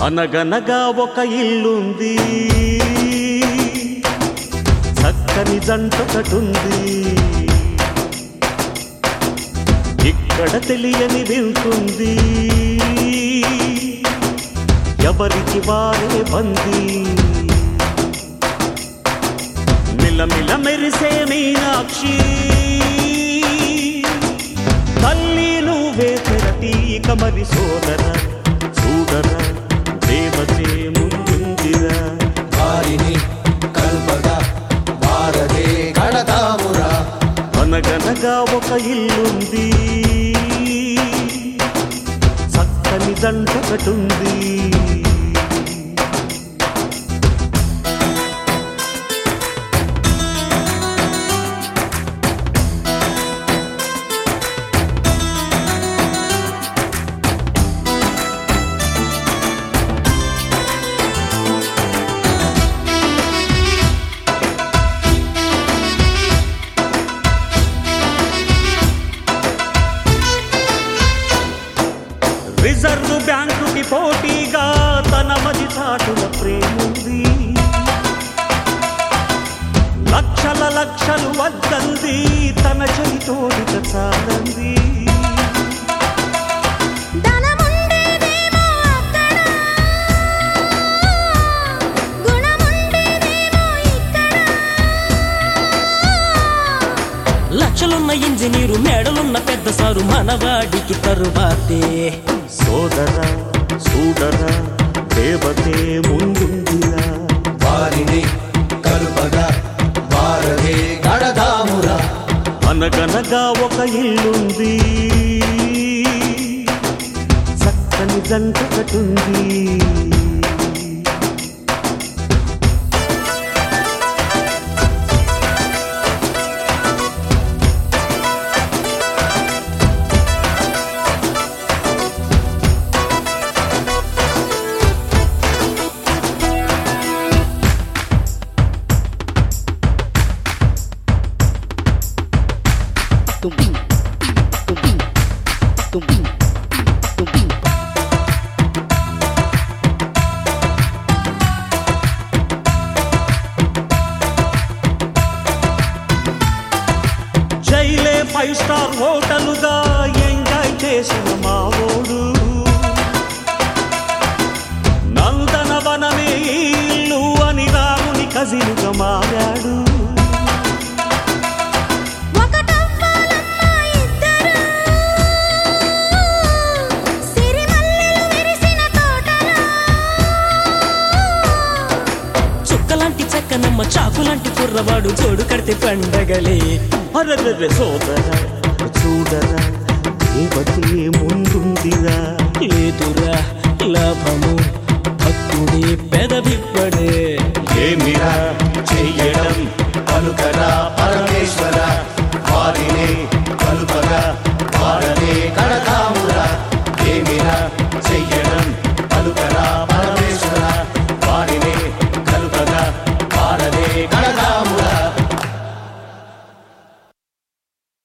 అనగనగా ఒక ఇల్లుంది చక్కని జంటొకటుంది ఇక్కడ తెలియని వింటుంది ఎవరికి వారే బందీ మిలమిల మెరిసే మీనాక్షి తల్లి నువ్వే తెరటి ఇక మరి సోదర చూడర దేవతే ముందుందిరా వారిని కల్పగా వారదే కడతామురా అనగనగా ఒక ఇల్లుంది చక్కని జంటొకటుంది రిజర్వ్ బ్యాంకుకి పోటీగా తన మది చాటుల ప్రేముంది లక్షల లక్షలు వద్దంది తన చెలి తోడిక చాలంది ధనముండేదేమో అక్కడ గుణముండేదేమో ఇక్కడ లక్షలున్న ఇంజనీరు మేడలున్న పెద్ద సారు మనవాడికి తరువాతే సోదర చూడర దేవతే ముందుందిరా వారిని కల్పగా వారదే కడతామురా అనగనగా ఒక ఇల్లుంది చక్కని జంటకటుంది జైలే ఫైవ్ స్టార్ హోటలుగా ఎంజాయ్ చేసిన మావోడు నందనవనమే ఈ ఇల్లు అని రాముని కజిలుగా మారాడు ఒకటవ్వాలమ్మా ఇద్దరు సిరిమల్లెలు విరిసిన తోటలో చుక్కలాంటి చక్కనమ్మ చాకులాంటి కుర్రవాడు జోడు కడితే పండగలే అరదర సోదర చూడర దేవతే ముందుందిరా లేదురా లాభము భక్తుడి పెదవిప్పడే ఏమిరా చెయ్యడం పలుకరా పరమేశ్వర వారినే కల్పగా వారదే కడతామురా ఏమిరా చెయ్యడం పలుకరా పరమేశ్వర వారినే కల్పగా వారదే కడతామురా